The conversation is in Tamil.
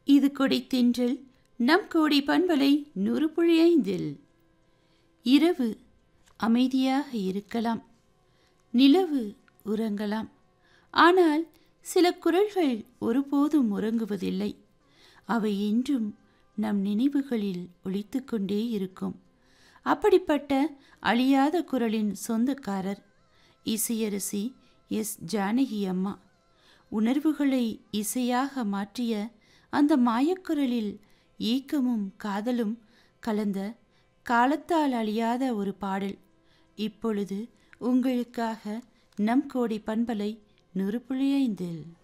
இது கொடி தென்றல் நம் கோடி பண்பலை நூறு புள்ளி ஐந்தில் இரவு அமைதியாக இருக்கலாம் நிலவு உறங்கலாம் ஆனால் சில குரல்கள் ஒருபோதும் உறங்குவதில்லை அவை என்றும் நம் நினைவுகளில் ஒலித்துக்கொண்டே இருக்கும் அப்படிப்பட்ட அழியாத குரலின் சொந்தக்காரர் இசையரசி எஸ் ஜானகி அம்மா உணர்வுகளை இசையாக மாற்றிய அந்த மாயக்குரலில் ஏக்கமும் காதலும் கலந்த காலத்தால் அழியாத ஒரு பாடல் இப்பொழுது உங்களுக்காக நம் கோடி பண்பலை நூறு புள்ளி ஐந்தில்